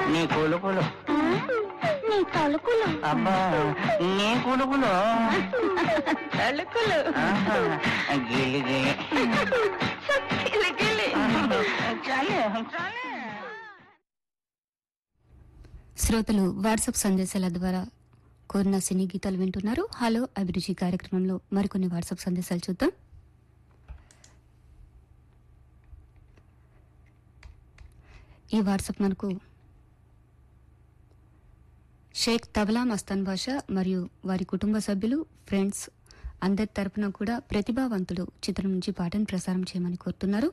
నీ కొలుకులు నీ తలుకులు అబ్బా నీ కొలుకులు తలుకులు ఆహా, గిలి గిలి గిలి గిలి చాలే చాలే శ్రోతలు వాట్సాప్ సందేశాల ద్వారా కోరిన సినీ గీతాలు వింటున్నారు హలో అభిరుచి కార్యక్రమంలో మరికొన్ని వాట్సాప్ సందేశాలు చూద్దాం ఈ వాట్సాప్ మనకు షేక్ తబలా మస్తాన్ బాషా మరియు వారి కుటుంబ సభ్యులు ఫ్రెండ్స్ అందరి తరపున కూడా ప్రతిభావంతుడు చిత్రం నుంచి పాటను ప్రసారం చేయమని కోరుతున్నారు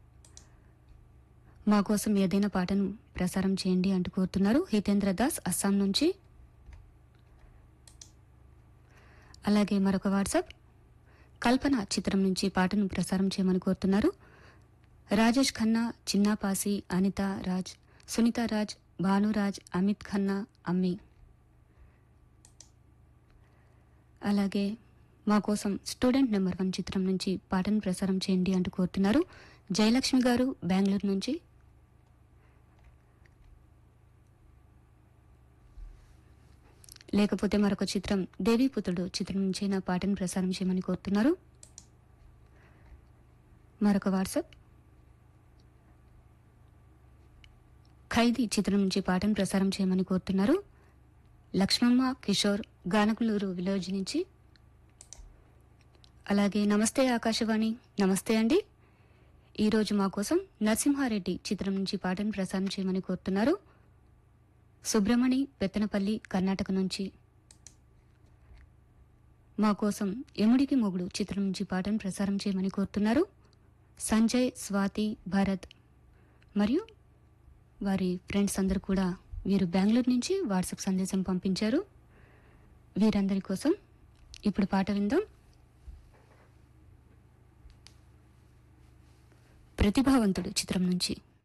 మా కోసం ఏదైనా పాటను ప్రసారం చేయండి అంటూ కోరుతున్నారు హితేంద్ర దాస్ అస్సాం నుంచి అలాగే మరొక వాట్సాప్ కల్పన చిత్రం నుంచి పాటను ప్రసారం చేయమని కోరుతున్నారు రాజేష్ ఖన్నా చిన్నాపాసి అనిత రాజ్ సునీత రాజ్ భానురాజ్ అమిత్ ఖన్నా అమ్మి అలాగే మా కోసం స్టూడెంట్ నెంబర్ వన్ చిత్రం నుంచి పాటను ప్రసారం చేయండి అంటూ కోరుతున్నారు జయలక్ష్మి గారు బెంగళూరు నుంచి లేకపోతే మరొక చిత్రం దేవీపుత్రుడు చిత్రం నుంచి నా పాటను ప్రసారం చేయమని కోరుతున్నారు మరొక వాట్సాప్ ఖైదీ చిత్రం నుంచి పాటను ప్రసారం చేయమని కోరుతున్నారు లక్ష్మమ్మ కిషోర్ గానకులూరు విలేజ్ నుంచి అలాగే నమస్తే ఆకాశవాణి నమస్తే అండి ఈరోజు మా కోసం నరసింహారెడ్డి చిత్రం నుంచి పాటను ప్రసారం చేయమని కోరుతున్నారు సుబ్రమణి పెత్తనపల్లి కర్ణాటక నుంచి మా కోసం ఎముడికి మొగుడు చిత్రం నుంచి పాటను ప్రసారం చేయమని కోరుతున్నారు సంజయ్ స్వాతి భరత్ మరియు వారి ఫ్రెండ్స్ అందరూ కూడా వీరు బెంగళూరు నుంచి వాట్సాప్ సందేశం పంపించారు వీరందరి కోసం ఇప్పుడు పాట విందాం ప్రతిభావంతుడు చిత్రం నుంచి